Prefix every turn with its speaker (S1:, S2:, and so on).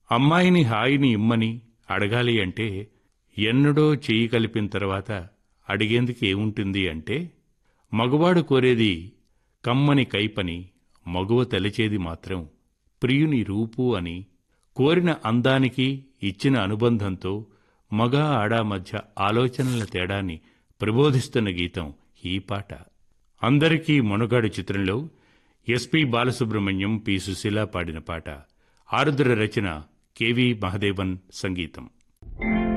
S1: అమ్మాయిని హాయిని ఇమ్మని అడగాలి అంటే ఎన్నడో చెయ్యి కలిపిన తర్వాత అడిగేందుకు ఏముంటుంది అంటే మగవాడు కోరేది కమ్మని కైపని మగువ తలచేది మాత్రం ప్రియుని రూపు అని కోరిన అందానికి ఇచ్చిన అనుబంధంతో మగ ఆడ మధ్య ఆలోచనల తేడాన్ని ప్రబోధిస్తున్న గీతం ఈ పాట అందరికీ మొనగాడు చిత్రంలో ఎస్పి బాలసుబ్రహ్మణ్యం పి సుశీల పాడిన పాట ఆరుద్ర రచన కెవి మహదేవన్ సంగీతం